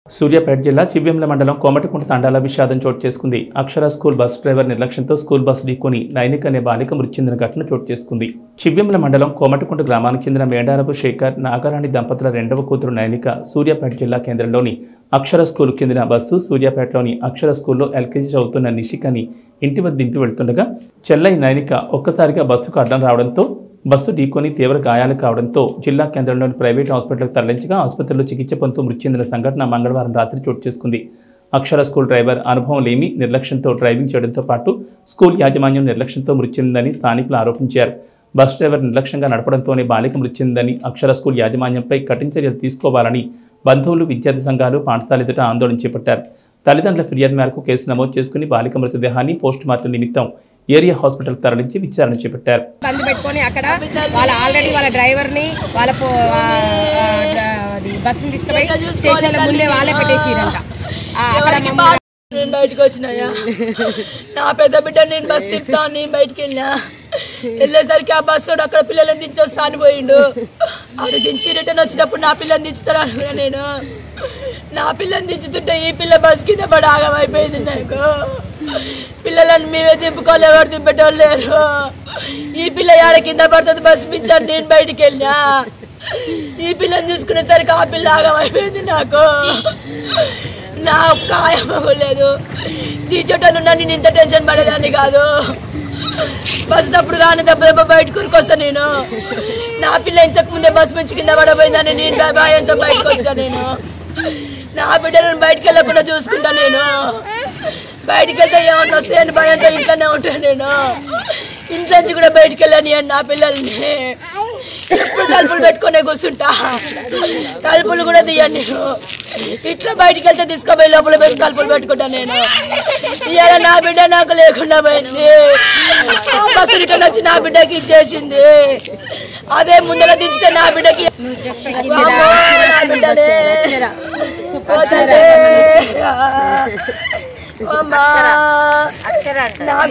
సూర్యాపేట జిల్లా చివ్యంల మండలం కోమటికుంట తండాల విషాదం చోటు చేసుకుంది అక్షర స్కూల్ బస్ డ్రైవర్ నిర్లక్ష్యంతో స్కూల్ బస్ ఢీకొని నైనిక అనే బాలిక మృతి చెందిన ఘటన చోటు చేసుకుంది చివ్యంల మండలం కోమటికుంట గ్రామానికి చెందిన మేడారపు శేఖర్ నాగారాణి దంపతుల రెండవ కూతురు నైనిక సూర్యాపేట జిల్లా కేంద్రంలోని అక్షర స్కూల్కు చెందిన బస్సు సూర్యాపేటలోని అక్షర స్కూల్లో ఎల్కేజీ చదువుతున్న నిషికని ఇంటి వద్ద దింపి వెళ్తుండగా చెల్లై నైనిక ఒక్కసారిగా బస్సుకు అడ్డం రావడంతో బస్సు ఢీకొని తీవ్ర గాయాలు కావడంతో జిల్లా కేంద్రంలోని ప్రైవేట్ హాస్పిటల్కి తరలించగా ఆసుపత్రిలో చికిత్స పొందుతూ మృతి చెందిన సంఘటన మంగళవారం రాత్రి చోటు చేసుకుంది అక్షర స్కూల్ డ్రైవర్ అనుభవం లేమి నిర్లక్ష్యంతో డ్రైవింగ్ చేయడంతో పాటు స్కూల్ యాజమాన్యం నిర్లక్ష్యంతో మృతి చెందిందని స్థానికులు ఆరోపించారు బస్ డ్రైవర్ నిర్లక్ష్యంగా నడపడంతోనే బాలిక మృతి చెందిందని అక్షర స్కూల్ యాజమాన్యంపై కఠిన చర్యలు తీసుకోవాలని బంధువులు విద్యార్థి సంఘాలు పాఠశాల ఎదుట ఆందోళన చేపట్టారు తల్లిదండ్రుల ఫిర్యాదు మేరకు కేసు నమోదు చేసుకుని బాలిక మృతదేహాన్ని పోస్ట్ మార్టం నిమిత్తం ఏరియా హాస్పిటల్ తరలించి విచారణ చేపట్టారు బంద్ పెట్టుకొని అక్కడ వాళ్ళ ఆల్రెడీ వాళ్ళ డ్రైవర్ ని వాళ్ళ పో- ఆ, ఆ, అది బస్సుని తీసుకుపోయి స్టేషన్ ముందే వాళ్ళే పెట్టేసిరంట ఆ, అక్కడ మమ్మల్ని నేను బయటకు వచ్చినాయా నా పెద్ద బిడ్డ నేను బస్ తిప్పుతా నేను బయటికి వెళ్ళినా వెళ్ళేసరికి ఆ బస్సు అక్కడ పిల్లలను దించొస్తా అని పోయిండు ఆడు దించి రిటర్న్ వచ్చినప్పుడు నా పిల్లని దించుతారు అనుకున్నా నేను నా పిల్లని దించుతుంటే ఈ పిల్ల బస్ కింద పడి ఆగమైపోయింది నాకు పిల్లలను మేమే దింపుకోవాలి ఎవరు దింపేటోళ్ళు లేరు ఈ పిల్ల ఆడ కింద పడుతుంది బస్ పిచ్చారు నేను బయటికి వెళ్ళినా ఈ పిల్లని చూసుకునేసరికి ఆ పిల్ల ఆగమైపోయింది నాకు నా కాయమలేదు టీచర్లు నేను ఇంత టెన్షన్ పడేదాన్ని కాదు బస్ తప్పుడు కానీ దెబ్బ దెబ్బ బయటకు ఉరికొస్తా నేను నా పిల్ల ఇంతకు ముందే బస్ మంచి కింద పడబోయిందని నేను భయ- భయంతో బయటకు వచ్చా నేను నా బిడ్డలను బయటకు వెళ్ళకుండా చూసుకుంటా నేను బయటికి వెళ్తే ఏమన్నా వస్తాయని భయంతో ఇంట్లోనే ఉంటాను నేను ఇంట్లో నుంచి కూడా బయటికి వెళ్ళని నా పిల్లల్ని ఎప్పుడు తలుపులు పెట్టుకునే కూర్చుంటా తలుపులు కూడా తీయను నేను ఇట్లా బయటికి వెళ్తే తీసుకుపోయి లోపల పెట్టి తలుపులు పెట్టుకుంటా నేను ఇవాళ నా బిడ్డ నాకు లేకుండా పోయింది ఆ బస్సు రిటర్న్ వచ్చి నా బిడ్డకి ఇచ్చేసింది అదే ముందర దించితే నా బిడ్డకి వామ్మో, నా బిడ్డనే. పోతలే. అమ్మా. నా